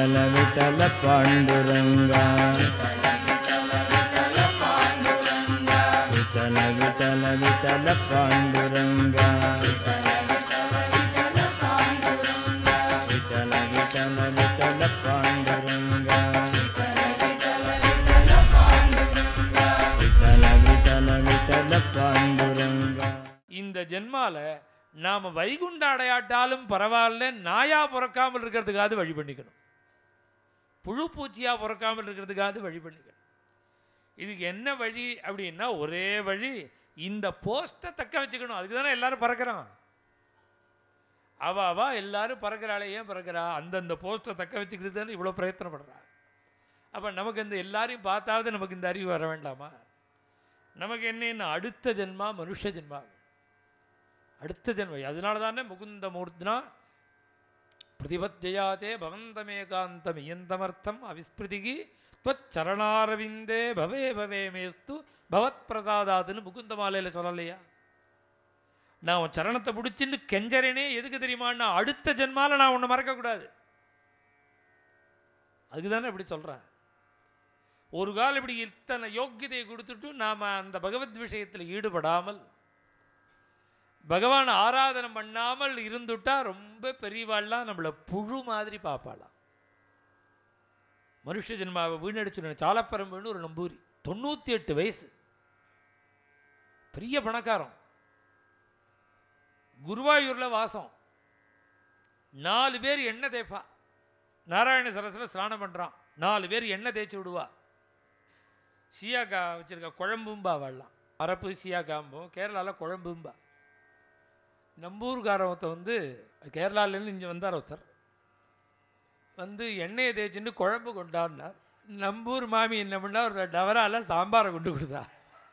விட்டல விட்டல பாண்டுரங்கா விட்டல விட்டல விட்டல பாண்டுரங்கா விட்டல விட்டல விட்டல பாண்டுரங்கா விட்டல விட்டல விட்டல பாண்டுரங்கா இந்த ஜென்மால நாம வைகுண்ட அடையாட்டாலும் பரவாயில்ல நாயா பிறக்காமல் இருக்கிறதுக்காவது வழி பண்ணிக்கணும் புழு பூச்சியா பிறக்காமல் இருக்கிறதுக்காவது வழி பண்ணிக்கணும் இதுக்கு என்ன வழி அப்படின்னா ஒரே வழி இந்த போஸ்ட்டை தக்க வச்சுக்கணும் அதுக்கு தானே எல்லாரும் பறக்கிறான் அவ அவ எல்லாரும் பறக்கிறாளே ஏன் பறக்கிறா அந்தந்த போஸ்ட்டை தக்க வச்சுக்கிறது தானே இவ்வளோ பிரயத்தனப்படுறா அப்போ நமக்கு இந்த எல்லாரையும் பார்த்தாவது நமக்கு இந்த அறிவு வர வேண்டாமா நமக்கு என்ன அடுத்த ஜென்மா மனுஷ ஜென்மா அடுத்த ஜென்மம் அதனால தானே முகுந்த மூர்த்தினா பிரதிபத்தியாச்சே பவந்தமேகாந்தம் இயந்தமர்த்தம் அவிஸ்மிருதிகி துவச்சரணாரவிந்தே பவே பவே மேஸ்து பவத் பிரசாதாதுன்னு முகுந்த மாலையில் சொல்லலையா நான் உன் சரணத்தை பிடிச்சின்னு கெஞ்சறேனே எதுக்கு தெரியுமான்னா அடுத்த ஜென்மால நான் உன்னை மறக்கக்கூடாது அதுக்கு தானே இப்படி சொல்கிறேன் ஒரு கால் இப்படி இத்தனை யோக்கியதையை கொடுத்துட்டு நாம் அந்த பகவத் விஷயத்தில் ஈடுபடாமல் பகவான் ஆராதனை பண்ணாமல் இருந்துட்டா ரொம்ப பெரியவாள்லாம் நம்மளை புழு மாதிரி பார்ப்பாளாம் மனுஷ ஜென்மாவை வீணடிச்சு சாலப்பரம்புன்னு ஒரு நம்பூரி தொண்ணூற்றி எட்டு வயசு பெரிய பணக்காரன் குருவாயூரில் வாசம் நாலு பேர் எண்ணெய் தேய்ப்பா நாராயண சரஸில் ஸ்நானம் பண்ணுறான் நாலு பேர் எண்ணெய் தேய்ச்சி விடுவா சியாக்கா வச்சுருக்க குழம்பும்பா வாழலாம் அரப்பு சியாக்காம்பும் கேரளாவில் குழம்பும்பா நம்பூர்கார ஒருத்தர் வந்து கேரளாலேருந்து இங்கே வந்தார் ஒருத்தர் வந்து எண்ணெயை தேய்ச்சிட்டு குழம்பு கொண்டாடினார் நம்பூர் மாமி என்ன பண்ணா ஒரு டவரால சாம்பாரை கொண்டு கொடுத்தா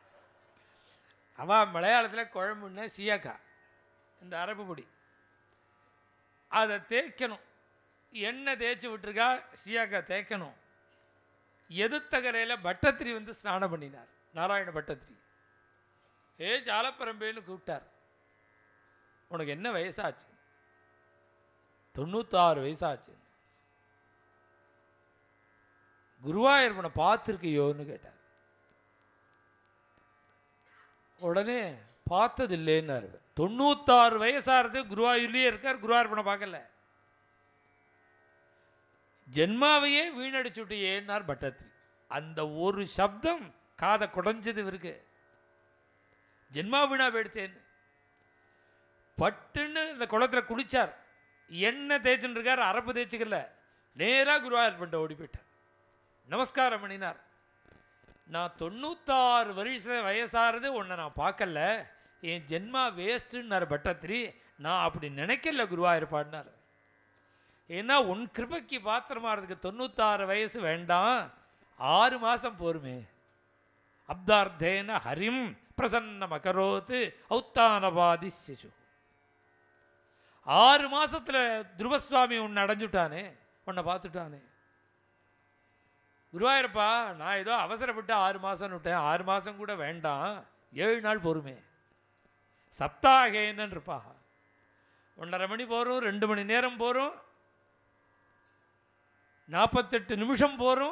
அவன் மலையாளத்தில் குழம்புன்னா சியாக்கா இந்த அரப்பு பொடி அதை தேய்க்கணும் எண்ணெய் தேய்ச்சி விட்டுருக்கா சியாக்கா தேய்க்கணும் எதிர்த்தகரையில் பட்டத்திரி வந்து ஸ்நானம் பண்ணினார் நாராயண பட்டத்திரி ஏ சாலப்பரம்பேன்னு கூப்பிட்டார் உனக்கு என்ன வயசாச்சு தொண்ணூத்தாறு வயசாச்சு குருவாயூர்பனை பார்த்துருக்கியோன்னு கேட்டார் உடனே பார்த்தது இல்லைன்னாரு தொண்ணூத்தாறு வயசாகிறது குருவாயூர்லேயே இருக்கார் குருவாயூர்பனை பார்க்கல ஜென்மாவையே வீணடிச்சுட்டியேன்னார் பட்டத்திரி அந்த ஒரு சப்தம் காதை குடைஞ்சது இவருக்கு ஜென்மா வீணா போயிடுத்தேன்னு பட்டுன்னு இந்த குளத்தில் குளிச்சார் எண்ணெய் தேய்ச்சின்னு இருக்கார் அரப்பு தேய்ச்சிக்கல நேராக குருவாயூர் பண்ணிட்ட ஓடி போயிட்டார் நமஸ்காரம் பண்ணினார் நான் தொண்ணூத்தாறு வருஷ வயசாகிறது உன்னை நான் பார்க்கல என் ஜென்மா வேஸ்ட்டுன்னார் பட்டத்திரி நான் அப்படி நினைக்கல குருவாயூர் பாடினார் ஏன்னா உன் கிருபைக்கு பாத்திரமாறதுக்கு தொண்ணூத்தாறு வயசு வேண்டாம் ஆறு மாதம் போருமே அப்தார்த்தேன ஹரிம் பிரசன்னம் அகரோத்து ஔத்தானபாதி சிசு ஆறு மாசத்துல துருவசுவாமி உன்னை அடைஞ்சுட்டானே உன்னை பார்த்துட்டானே குருவாயூரப்பா நான் ஏதோ அவசரப்பட்டு ஆறு மாதம் விட்டேன் ஆறு மாதம் கூட வேண்டாம் ஏழு நாள் பொறுமே சப்தாகேன்னு இருப்பா ஒன்றரை மணி போகிறோம் ரெண்டு மணி நேரம் போகிறோம் நாற்பத்தெட்டு நிமிஷம் போகிறோம்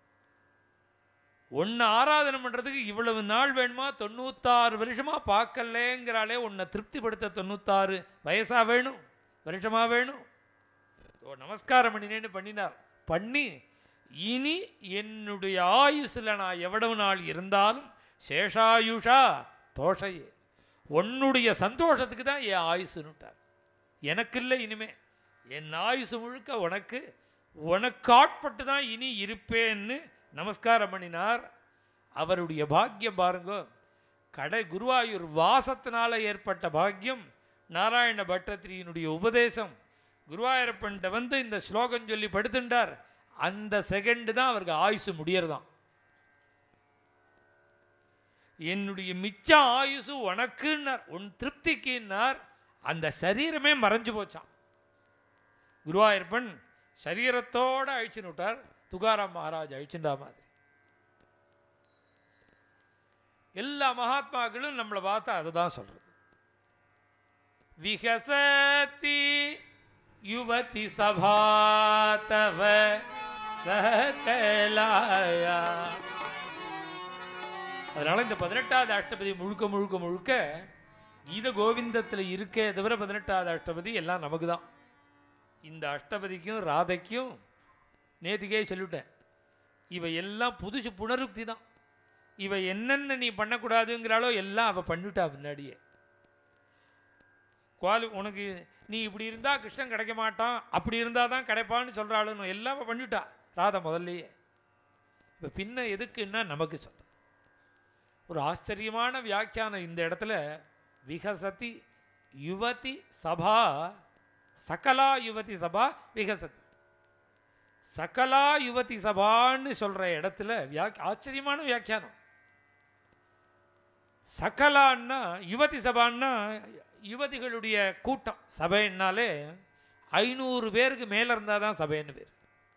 ஒன்று ஆராதனை பண்ணுறதுக்கு இவ்வளவு நாள் வேணுமா தொண்ணூத்தாறு வருஷமாக பார்க்கலேங்கிறாளே உன்னை திருப்திப்படுத்த தொண்ணூத்தாறு வயசாக வேணும் வருஷமாக வேணும் ஓ நமஸ்காரம் பண்ணினேன்னு பண்ணினார் பண்ணி இனி என்னுடைய ஆயுசில் நான் எவ்வளவு நாள் இருந்தாலும் சேஷாயுஷா தோஷையே உன்னுடைய சந்தோஷத்துக்கு தான் என் ஆயுசுன்னுட்டார் எனக்கு இல்லை இனிமே என் ஆயுசு முழுக்க உனக்கு உனக்கு ஆட்பட்டு தான் இனி இருப்பேன்னு நமஸ்காரம் பண்ணினார் அவருடைய பாக்கியம் பாருங்க கடை குருவாயூர் வாசத்தினால ஏற்பட்ட பாக்கியம் நாராயண பட்டத்திரியினுடைய உபதேசம் குருவாயூரப்பன்ட்ட வந்து இந்த ஸ்லோகம் சொல்லி படுத்துட்டார் அந்த செகண்டு தான் அவருக்கு ஆயுசு முடியறதாம் என்னுடைய மிச்ச ஆயுசு உனக்குன்னார் உன் திருப்திக்குன்னார் அந்த சரீரமே மறைஞ்சு போச்சான் குருவாயூரப்பன் சரீரத்தோட அழிச்சுன்னு விட்டார் துகாராம் மகாராஜ் அழிச்சுண்டா மாதிரி எல்லா மகாத்மாக்களும் நம்மளை பார்த்தா அதை தான் சொல்றது விகசதி யுவதி சபாதவ சகலாயா அதனால இந்த பதினெட்டாவது அஷ்டபதி முழுக்க முழுக்க முழுக்க கீத கோவிந்தத்தில் இருக்கே தவிர பதினெட்டாவது அஷ்டபதி எல்லாம் நமக்கு தான் இந்த அஷ்டபதிக்கும் ராதைக்கும் நேற்றுக்கே சொல்லிவிட்டேன் இவை எல்லாம் புதுசு புனருக்தி தான் இவை என்னென்ன நீ பண்ணக்கூடாதுங்கிறாளோ எல்லாம் அவள் பண்ணிவிட்டா முன்னாடியே குவாலி உனக்கு நீ இப்படி இருந்தால் கிருஷ்ணன் கிடைக்க மாட்டான் அப்படி இருந்தால் தான் கிடைப்பான்னு சொல்கிறாளுன்னு எல்லாம் அவள் பண்ணிவிட்டா ராதா முதல்லையே இப்போ பின்ன எதுக்குன்னா நமக்கு சொல்ற ஒரு ஆச்சரியமான வியாக்கியானம் இந்த இடத்துல விகசதி யுவதி சபா சகலா யுவதி சபா விகசதி சகலா யுவதி சபான்னு சொல்ற இடத்துல வியாக் ஆச்சரியமான வியாக்கியானம் சகலான்னா யுவதி சபான்னா யுவதிகளுடைய கூட்டம் சபைன்னாலே ஐநூறு பேருக்கு மேலே இருந்தால் தான் சபைன்னு பேர்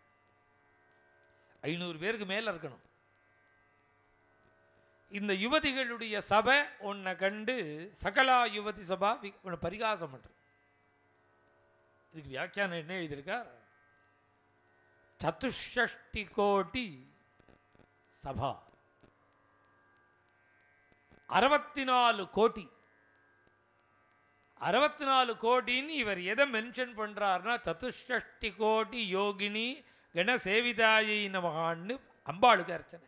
ஐநூறு பேருக்கு மேலே இருக்கணும் இந்த யுவதிகளுடைய சபை உன்னை கண்டு சகலா யுவதி சபா வி- உன்னை பரிகாசம் பண்ற இதுக்கு வியாக்கியானம் என்ன எழுதியிருக்கார் சதுஷ்டி கோடி சபா அறுபத்தி நாலு கோடி அறுபத்தி நாலு கோடின்னு இவர் எதை மென்ஷன் பண்றாருன்னா சதுஷ்டி கோடி யோகினி கணசேவிதாயை நமகான்னு அம்பாளுக்கு அர்ச்சனை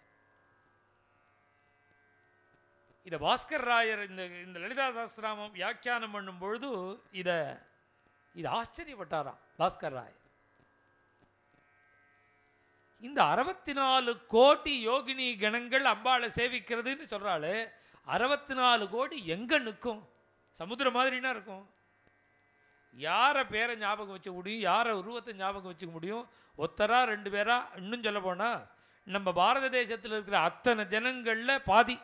இதை பாஸ்கர் ராயர் இந்த இந்த லலிதா சாஸ்திராமம் வியாக்கியானம் பண்ணும் பொழுது இதை இது ஆச்சரியப்பட்டாராம் பாஸ்கர் ராய் இந்த அறுபத்தி நாலு கோடி யோகினி கணங்கள் அம்பாளை சேவிக்கிறதுன்னு சொல்றாளே அறுபத்தி நாலு கோடி எங்க நிற்கும் சமுத்திரம் மாதிரினா இருக்கும் யாரை பேரை ஞாபகம் வச்சுக்க முடியும் யாரை உருவத்தை ஞாபகம் வச்சுக்க முடியும் ஒத்தரா ரெண்டு பேரா இன்னும் சொல்ல போனா நம்ம பாரத தேசத்தில் இருக்கிற அத்தனை ஜனங்கள்ல பாதி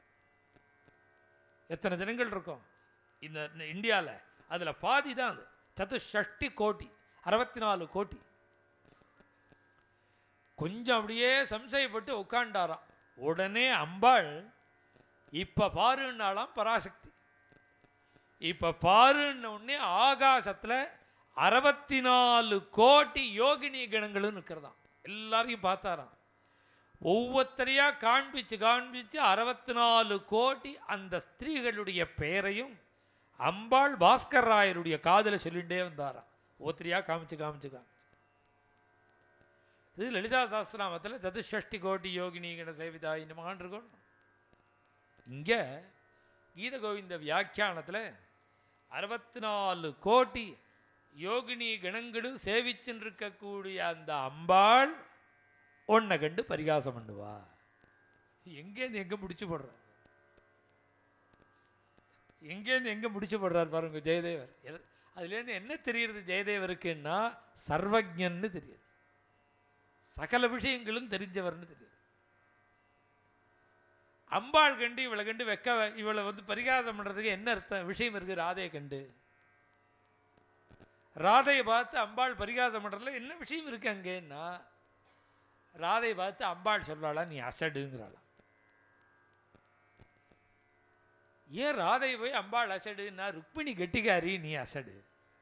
எத்தனை ஜனங்கள் இருக்கும் இந்த இந்தியாவில் அதில் பாதி தான் அது சதுஷ்டி கோடி அறுபத்தி நாலு கோடி கொஞ்சம் அப்படியே சம்சயப்பட்டு உட்காண்டாராம் உடனே அம்பாள் இப்போ பாருன்னாலாம் பராசக்தி இப்போ பாருன்ன உடனே ஆகாசத்தில் அறுபத்தி நாலு கோடி யோகினி கணங்களும் நிற்கிறதாம் எல்லாரையும் பார்த்தாராம் ஒவ்வொருத்தரையா காண்பிச்சு காண்பிச்சு அறுபத்தி நாலு கோடி அந்த ஸ்திரீகளுடைய பெயரையும் அம்பாள் பாஸ்கர் ராயருடைய காதில் சொல்லிகிட்டே வந்தாராம் ஒவ்வொருத்தரையா காமிச்சு காமிச்சு காமிச்சு இது லலிதா சாஸ்திராமத்தில் சதுஷ்டி கோடி யோகினி கண சேவிதா இந்த மகான் இருக்கணும் இங்கே கீத கோவிந்த வியாக்கியானத்தில் அறுபத்தி நாலு கோடி யோகினி கணங்களும் சேவிச்சுன்னு இருக்கக்கூடிய அந்த அம்பாள் உன்னை கண்டு பரிகாசம் பண்ணுவா எங்கேருந்து எங்கே முடிச்சு போடுற எங்கேருந்து எங்கே முடிச்சு போடுறார் பாருங்க ஜெயதேவர் எல்- அதுலேருந்து என்ன தெரியுறது ஜெயதேவருக்குன்னா சர்வஜன்னு தெரியுது சகல விஷயங்களும் தெரிஞ்சவர்னு தெரியுது அம்பாள் கண்டு இவளை கண்டு வெக்க இவளை வந்து பரிகாசம் பண்ணுறதுக்கு என்ன அர்த்தம் விஷயம் இருக்குது ராதையை கண்டு ராதையை பார்த்து அம்பாள் பரிகாசம் பண்ணுறதுல என்ன விஷயம் இருக்கு அங்கேன்னா ராதையை பார்த்து அம்பாள் சொல்றாளா நீ அசடுங்கிறாளா ஏன் ராதை போய் அம்பாள் அசடுன்னா ருக்மிணி கெட்டிக்காரி நீ அசடு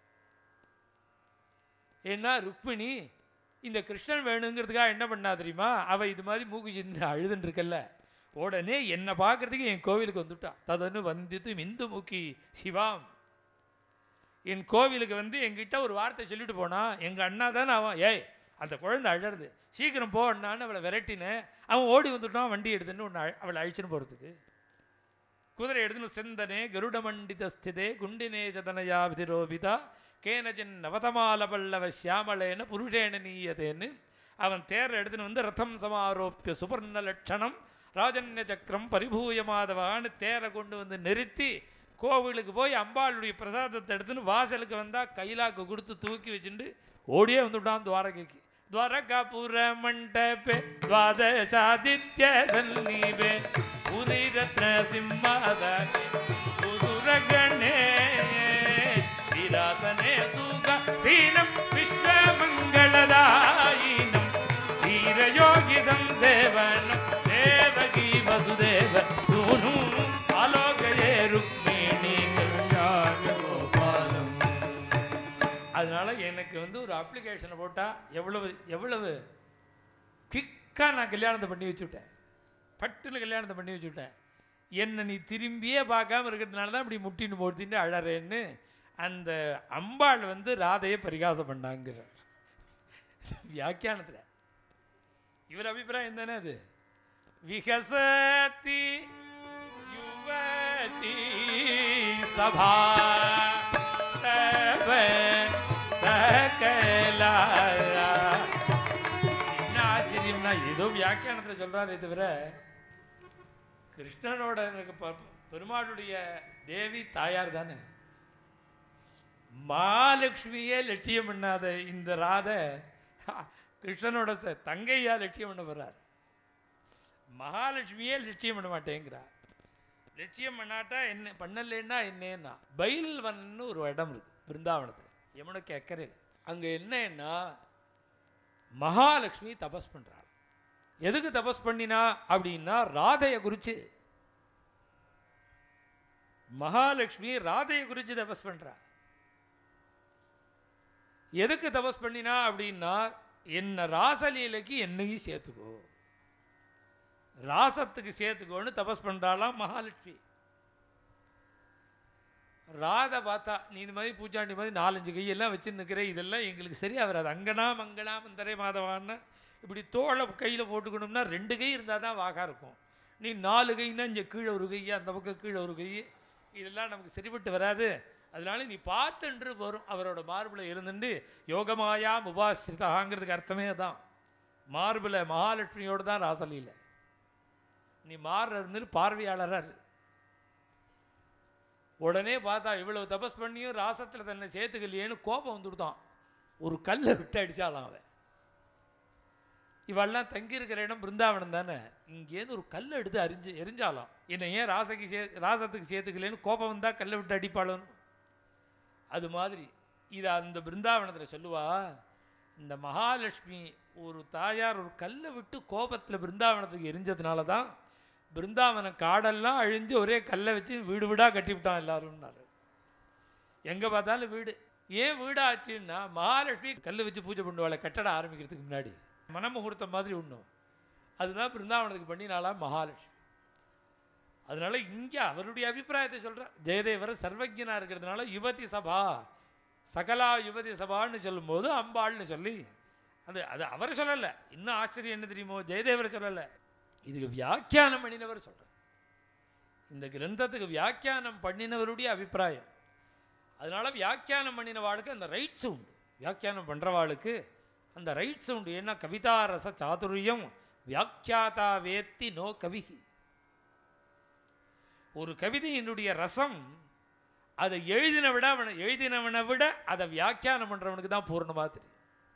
ஏன்னா ருக்மிணி இந்த கிருஷ்ணன் வேணுங்கிறதுக்காக என்ன பண்ணா தெரியுமா அவ இது மாதிரி மூக்கு சிந்து அழுதுன்னு இருக்கல்ல உடனே என்னை பார்க்கறதுக்கு என் கோவிலுக்கு வந்துட்டா ததனு வந்தித்து மிந்து முக்கி சிவாம் என் கோவிலுக்கு வந்து என்கிட்ட ஒரு வார்த்தை சொல்லிட்டு போனா எங்கள் அண்ணா தானே அவன் ஏய் அந்த குழந்தை அழறது சீக்கிரம் போ அண்ணான்னு அவளை விரட்டினேன் அவன் ஓடி வந்துட்டான் வண்டி எடுத்துன்னு ஒன்று அவளை அழிச்சுன்னு போகிறதுக்கு குதிரை எடுத்துன்னு செந்தனே கருடமண்டித ஸ்திதே குண்டினே சதனயா விதிரோபிதா கேனஜன் நவதமால பல்லவ சியாமளேன புருஷேன நீயதேன்னு அவன் தேர் எடுத்துன்னு வந்து ரதம் சமாரோப்பிய சுபர்ண லட்சணம் ராஜன்ய சக்கரம் பரிபூய மாதவான்னு தேரை கொண்டு வந்து நிறுத்தி கோவிலுக்கு போய் அம்பாளுடைய பிரசாதத்தை எடுத்துன்னு வாசலுக்கு வந்தால் கைலாக்கு கொடுத்து தூக்கி வச்சுட்டு ஓடியே வந்துவிட்டான் துவாரகைக்கு துவாரகாபுர மண்டபே துவாதசாதித்ய சன்னீபே புரி ரத்ன சிம்மாசனே புசுரகணே விலாசனே சுக சீனம் விஸ்வமங்களதாயினம் வீரயோகி சம்சேவனம் தேவகி வசுதேவ சூனு ஆலோகயே ருக்மிணி கல்யாண கோபாலம் அதனால எனக்கு வந்து ஒரு அப்ளிகேஷனை போட்டால் எவ்வளவு எவ்வளவு குயிக்காக நான் கல்யாணத்தை பண்ணி வச்சுவிட்டேன் பட்டுன்னு கல்யாணத்தை பண்ணி வச்சுவிட்டேன் என்னை நீ திரும்பியே பார்க்காம இருக்கிறதுனால தான் இப்படி முட்டின்னு போடுத்தின்னு அழறேன்னு அந்த அம்பாள் வந்து ராதையை பரிகாசம் பண்ணாங்கிறார் வியாக்கியானத்தில் இவர் அபிப்பிராயம் தானே அது விகசதி யுவதி சபா தவ சகலா என்ன ஆச்சரியம்னா ஏதோ வியாக்கியானத்தில் சொல்றாரே தவிர கிருஷ்ணனோட எனக்கு ப- பெருமாளுடைய தேவி தாயார் தானே மகாலட்சுமியே லட்சியம் பண்ணாத இந்த ராதை கிருஷ்ணனோட ச- தங்கையா லட்சியம் பண்ண வர்றார் மகாலட்சுமியே லட்சியம் பண்ண மாட்டேங்கிறார் லட்சியம் பண்ணாட்டா என்ன பண்ணலைன்னா என்னன்னா பைல்வன்னு ஒரு இடம் இருக்கு பிருந்தாவனத்தில் யமுனுக்கு அக்கறையில் அங்கே என்னன்னா மகாலட்சுமி தபஸ் பண்றாள் எதுக்கு தபஸ் பண்ணினா அப்படின்னா ராதையை குறித்து மகாலட்சுமி ராதையை குறித்து தபஸ் பண்றா எதுக்கு தபஸ் பண்ணினா அப்படின்னா என்ன ராசலீலைக்கு என்னையும் சேர்த்துக்கோ ராசத்துக்கு சேர்த்துக்கோன்னு தபஸ் பண்றாளாம் மகாலட்சுமி ராதை பார்த்தா நீ இந்த மாதிரி பூச்சாண்டி மாதிரி நாலஞ்சு கையெல்லாம் வச்சு நிற்கிற இதெல்லாம் எங்களுக்கு சரியா வராது அங்கனா மங்கனா மந்தரே மாதவான்னு இப்படி தோளை கையில் போட்டுக்கணும்னா ரெண்டு கை இருந்தால் தான் வாகா இருக்கும் நீ நாலு கைன்னா இங்கே கீழே ஒரு கை அந்த பக்கம் கீழே ஒரு கை இதெல்லாம் நமக்கு சரிப்பட்டு வராது அதனால நீ பார்த்துன்று வரும் அவரோட மார்பில் இருந்துட்டு யோகமாயா முபாஸ்ரிதாங்கிறதுக்கு அர்த்தமே தான் மார்பில் மகாலட்சுமியோடு தான் ராசலீலை நீ மாறுற இருந்துட்டு பார்வையாளராக இரு உடனே பார்த்தா இவ்வளவு தபஸ் பண்ணியும் ராசத்தில் தன்னை சேர்த்துக்கலையேன்னு கோபம் வந்துவிட்டான் ஒரு கல்லை விட்டு அடிச்சாலாம் அவன் இவெல்லாம் தங்கியிருக்கிற இடம் பிருந்தாவனம் தானே இங்கேருந்து ஒரு கல்லை எடுத்து அரிஞ்சு எரிஞ்சாலாம் என்னை ஏன் ராசைக்கு சே ராசத்துக்கு சேர்த்துக்கலேன்னு கோபம் வந்தால் கல்லை விட்டு அடிப்பாளன்னு அது மாதிரி இதை அந்த பிருந்தாவனத்தில் சொல்லுவா இந்த மகாலட்சுமி ஒரு தாயார் ஒரு கல்லை விட்டு கோபத்தில் பிருந்தாவனத்துக்கு எரிஞ்சதுனால தான் பிருந்தாவனம் காடெல்லாம் அழிஞ்சு ஒரே கல்லை வச்சு வீடு வீடாக கட்டிவிட்டான் எல்லாரும்னாரு எங்கே பார்த்தாலும் வீடு ஏன் வீடாச்சுன்னா மகாலட்சுமி கல் வச்சு பூஜை பண்ணுவாள் கட்டடம் ஆரம்பிக்கிறதுக்கு முன்னாடி மனமுகூர்த்தம் மாதிரி ஒன்றும் அதுதான் பிருந்தாவனத்துக்கு பண்ணினாலா மகாலட்சுமி அதனால இங்கே அவருடைய அபிப்பிராயத்தை சொல்கிறார் ஜெயதேவர் சர்வஜனா இருக்கிறதுனால யுவதி சபா சகலா யுவதி சபான்னு சொல்லும்போது அம்பாள்னு சொல்லி அது அது அவர் சொல்லலை இன்னும் ஆச்சரியம் என்ன தெரியுமோ ஜெயதேவர் சொல்லலை இதுக்கு வியாக்கியானம் பண்ணினவர் சொல்கிறார் இந்த கிரந்தத்துக்கு வியாக்கியானம் பண்ணினவருடைய அபிப்பிராயம் அதனால வியாக்கியானம் பண்ணினவாளுக்கு அந்த ரைட்ஸ் உண்டு வியாக்கியானம் பண்ணுறவாளுக்கு அந்த ரைட்ஸ் உண்டு ஏன்னா கவிதா ரச சாதுரியம் வியாக்கியாதா வேத்தி நோ கவிஹி ஒரு கவிதையினுடைய ரசம் அதை எழுதின விட அவனை எழுதினவனை விட அதை வியாக்கியானம் பண்ணுறவனுக்கு தான் பூர்ணமாக தெரியும்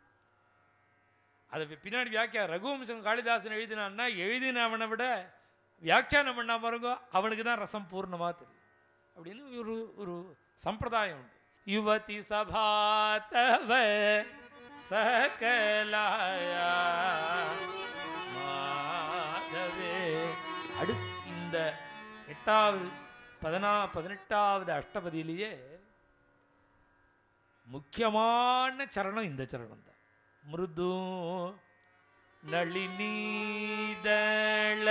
அதை பின்னாடி வியாக்கியா ரகுவம்சம் காளிதாசன் எழுதினான்னா எழுதினவனை விட வியாக்கியானம் பண்ணாம இருங்கோ அவனுக்கு தான் ரசம் பூர்ணமாக தெரியும் அப்படின்னு ஒரு ஒரு சம்பிரதாயம் உண்டு யுவதி சபாத்தவ சகலாயா மாதவே அடுத்து இந்த எட்டாவது பதினா பதினெட்டாவது அஷ்டபதியிலேயே முக்கியமான சரணம் இந்த சரணம் தான் மிருது நளினீதள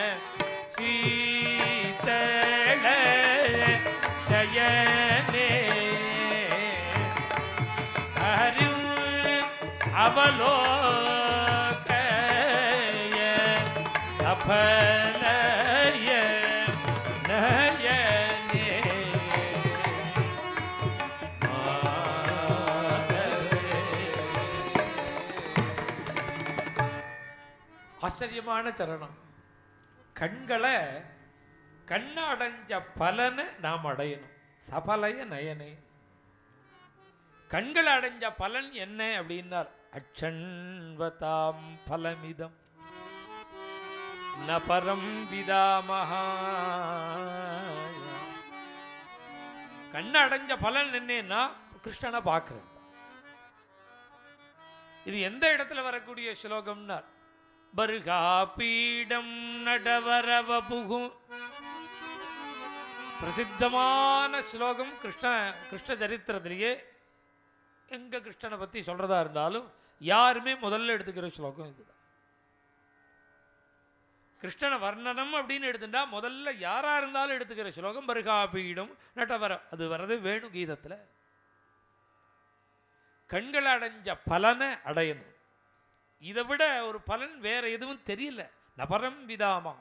சீதள சயனே அரும் அவலோகய சஃலய நயனே ஆச்சரியமான சரணம் கண்களை கண்ண அடைஞ்ச பலனை நாம் அடையணும் சபலய நயனே கண்கள் அடைஞ்ச பலன் என்ன அப்படின்னார் அச்சன்வதாம் பலமிதம் ந பரம் விதாமஹா கண்ண அடைஞ்ச பலன் என்னன்னா கிருஷ்ணனை பார்க்கறது இது எந்த இடத்துல வரக்கூடிய ஸ்லோகம்னார் பர்கா பீடம் நடவரவ புகும் பிரசித்தமான ஸ்லோகம் கிருஷ்ண கிருஷ்ண சரித்திரத்திலேயே எங்க கிருஷ்ணனை பற்றி சொல்கிறதா இருந்தாலும் யாருமே முதல்ல எடுத்துக்கிற ஸ்லோகம் இதுதான் கிருஷ்ணன வர்ணனம் அப்படின்னு எடுத்துட்டா முதல்ல யாரா இருந்தாலும் எடுத்துக்கிற ஸ்லோகம் பருகாபீடம் நட்டவர அது வர்றது வேணு கீதத்தில் கண்கள் அடைஞ்ச பலனை அடையணும் இதை விட ஒரு பலன் வேற எதுவும் தெரியல நபரம் விதாமா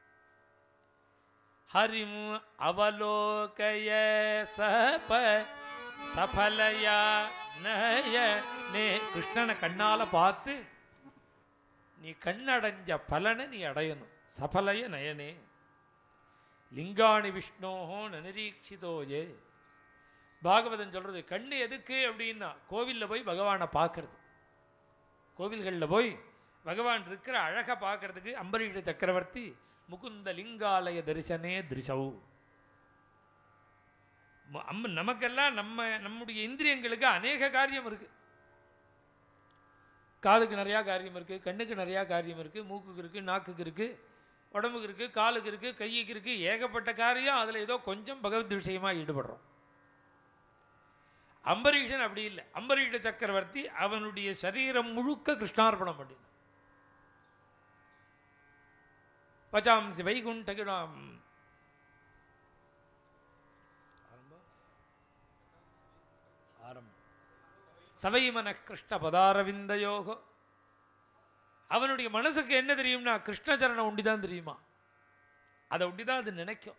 ஹரிம் அவலோகய சப சபலயா நய நே கிருஷ்ணனை கண்ணால பார்த்து நீ கண்ணடைஞ்ச பலனை நீ அடையணும் சபலய நயனே லிங்காணி விஷ்ணோஹோ நனிரீட்சிதோஜே பாகவதன் சொல்றது கண்ணு எதுக்கு அப்படின்னா கோவிலில் போய் பகவானை பார்க்கறது கோவில்களில் போய் பகவான் இருக்கிற அழகை பார்க்கறதுக்கு அம்பரீஷ சக்கரவர்த்தி முகுந்த லிங்காலய தரிசனே திருசவு ம- அம்ம நமக்கெல்லாம் நம்ம நம்முடைய இந்திரியங்களுக்கு அநேக காரியம் இருக்கு காதுக்கு நிறையா காரியம் இருக்கு கண்ணுக்கு நிறையா காரியம் இருக்கு மூக்குக்கு இருக்கு நாக்குக்கு இருக்கு உடம்புக்கு இருக்கு காலுக்கு இருக்கு கையுக்கு இருக்கு ஏகப்பட்ட காரியம் அதில் ஏதோ கொஞ்சம் பகவத் விஷயமா ஈடுபடுறோம் அம்பரீஷன் அப்படி இல்லை அம்பரீஷ சக்கரவர்த்தி அவனுடைய சரீரம் முழுக்க கிருஷ்ணார்ப்பணம் பண்ணினான் பச்சாம்சி வைகுண்டகிடாம் ஆரம்பம் சவைமன கிருஷ்ண பதாரவிந்தயோகோ அவனுடைய மனசுக்கு என்ன தெரியும்னா கிருஷ்ணச்சரணம் ஒண்டிதான் தெரியுமா அதை ஒண்டிதான் அது நினைக்கும்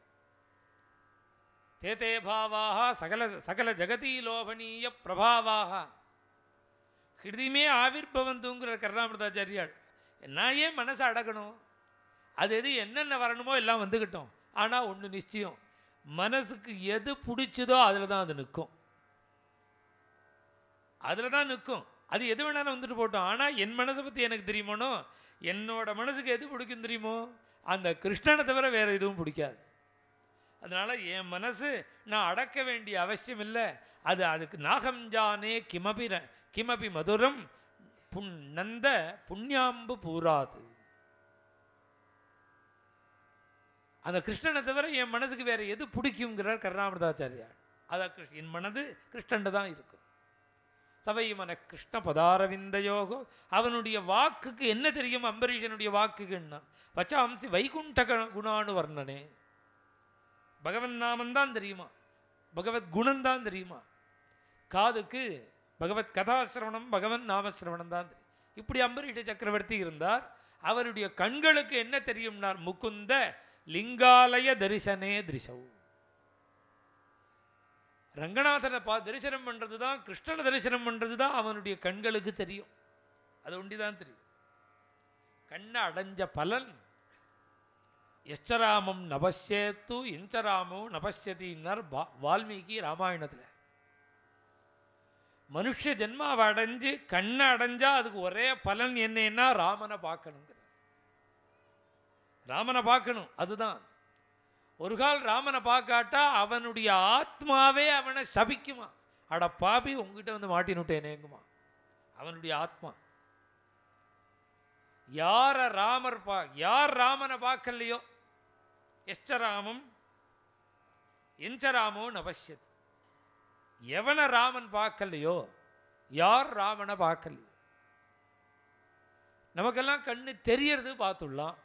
தேதே பாவாக சகல சகல ஜெகதி லோபனீய பிரபாவாக ஹிருதிமே ஆவிர்பவந்துங்கிற கருணாமிரதாச்சாரியாள் நான் ஏன் மனசை அடக்கணும் அது எது என்னென்ன வரணுமோ எல்லாம் வந்துக்கிட்டோம் ஆனால் ஒன்று நிச்சயம் மனசுக்கு எது பிடிச்சதோ அதில் தான் அது நிற்கும் அதில் தான் நிற்கும் அது எது வேணாலும் வந்துட்டு போட்டோம் ஆனால் என் மனசை பற்றி எனக்கு தெரியுமோனோ என்னோட மனசுக்கு எது பிடிக்கும் தெரியுமோ அந்த கிருஷ்ணனை தவிர வேறு எதுவும் பிடிக்காது அதனால் என் மனசு நான் அடக்க வேண்டிய அவசியம் இல்லை அது அதுக்கு நாகம் ஜானே கிமபி ர- கிமபி மதுரம் புன் நந்த புண்ணியாம்பு பூராது அந்த கிருஷ்ணனை தவிர என் மனசுக்கு வேற எது பிடிக்குங்கிறார் கருணாமிரதாச்சாரியார் அதான் கிருஷ்ண என் மனது கிருஷ்ணன் தான் இருக்கும் சவை மன கிருஷ்ண பதாரவிந்தயோகோ அவனுடைய வாக்குக்கு என்ன தெரியும் அம்பரீஷனுடைய வாக்குக்குன்னா வச்சாம்சி வைகுண்ட க- குணானு வர்ணனே பகவன் நாமந்தான் தெரியுமா பகவத் குணம்தான் தெரியுமா காதுக்கு பகவத் கதாசிரவணம் பகவன் நாமசிரவணம் தான் தெரியும் இப்படி அம்பரீஷ சக்கரவர்த்தி இருந்தார் அவருடைய கண்களுக்கு என்ன தெரியும்னார் முகுந்த லிங்காலய தரிசனே திரிசவு ரங்கநாதனை பா தரிசனம் பண்ணுறது தான் கிருஷ்ணனை தரிசனம் பண்ணுறது தான் அவனுடைய கண்களுக்கு தெரியும் அது ஒண்டி தான் தெரியும் கண்ணை அடைஞ்ச பலன் எச்சராமம் நபஷ்யத்து எஞ்சராமோ நபஷ்யத்தின்னார் பா- வால்மீகி ராமாயணத்தில் மனுஷ ஜென்மாவை அடைஞ்சு கண்ணை அடைஞ்சா அதுக்கு ஒரே பலன் என்னன்னா ராமனை பார்க்கணுங்கிற ராமனை பார்க்கணும் அதுதான் ஒரு கால் ராமனை பார்க்காட்டா அவனுடைய ஆத்மாவே அவனை சபிக்குமா அட பாபி உங்ககிட்ட வந்து மாட்டினுட்டேனேங்குமா அவனுடைய ஆத்மா யார ராமர் பா யார் ராமனை பார்க்கலையோ எச்சராமம் எஞ்சராமோ நபஷ்யத் எவனை ராமன் பார்க்கலையோ யார் ராமனை பார்க்கலையோ நமக்கெல்லாம் கண்ணு தெரியறது பார்த்துடலாம்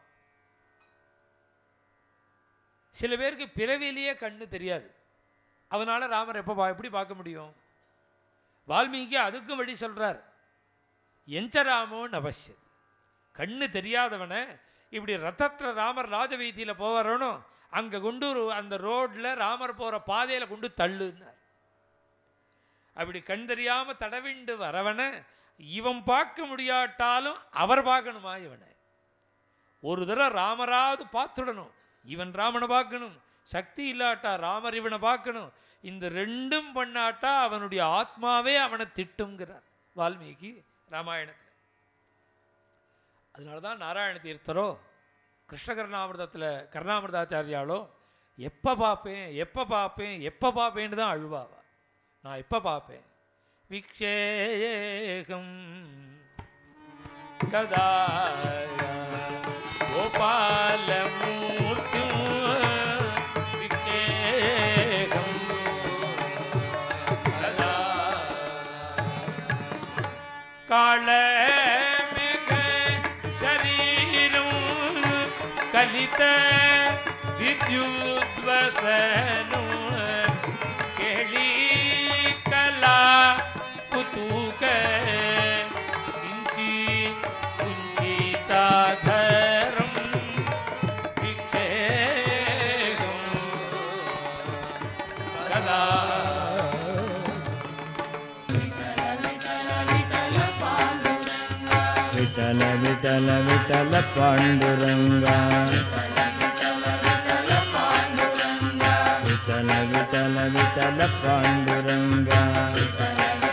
சில பேருக்கு பிறவிலேயே கண்ணு தெரியாது அதனால ராமர் எப்போ பா எப்படி பார்க்க முடியும் வால்மீகி அதுக்கும் வழி சொல்றார் எஞ்சராமோ நபஷ்யத் கண்ணு தெரியாதவனை இப்படி ரத்தத்தில் ராமர் ராஜவீதியில் போவாரோனோ அங்கே கொண்டு ஒரு அந்த ரோட்டில் ராமர் போகிற பாதையில் கொண்டு தள்ளுன்னார் அப்படி கண் தெரியாமல் தடவிண்டு வரவனை இவன் பார்க்க முடியாட்டாலும் அவர் பார்க்கணுமா இவனை ஒரு தடவை ராமராவது பார்த்துடணும் இவன் ராமனை பார்க்கணும் சக்தி இல்லாட்டா ராமர் இவனை பார்க்கணும் இந்த ரெண்டும் பண்ணாட்டா அவனுடைய ஆத்மாவே அவனை திட்டுங்கிறார் வால்மீகி ராமாயணத்தில் அதனால தான் நாராயண தீர்த்தரோ கிருஷ்ண கருணாமிர்தத்தில் கருணாமிர்தாச்சாரியாலோ எப்போ பார்ப்பேன் எப்போ பார்ப்பேன் எப்போ பார்ப்பேன்னு தான் அழுவாவா நான் எப்போ பார்ப்பேன் விக்ஷேகம் கதா கோபாலமூர்த்தி விக்ஷேகம் கதா काळ मेघ शरीरं कलित विद्युद्वसनु केळी कला कुतुक किंची कुञ्चिताधरं विक्षेपं कला विठ्ठल विठ्ठल विठ्ठल पांडुरंगा विठ्ठल विठ्ठल विठ्ठल पांडुरंगा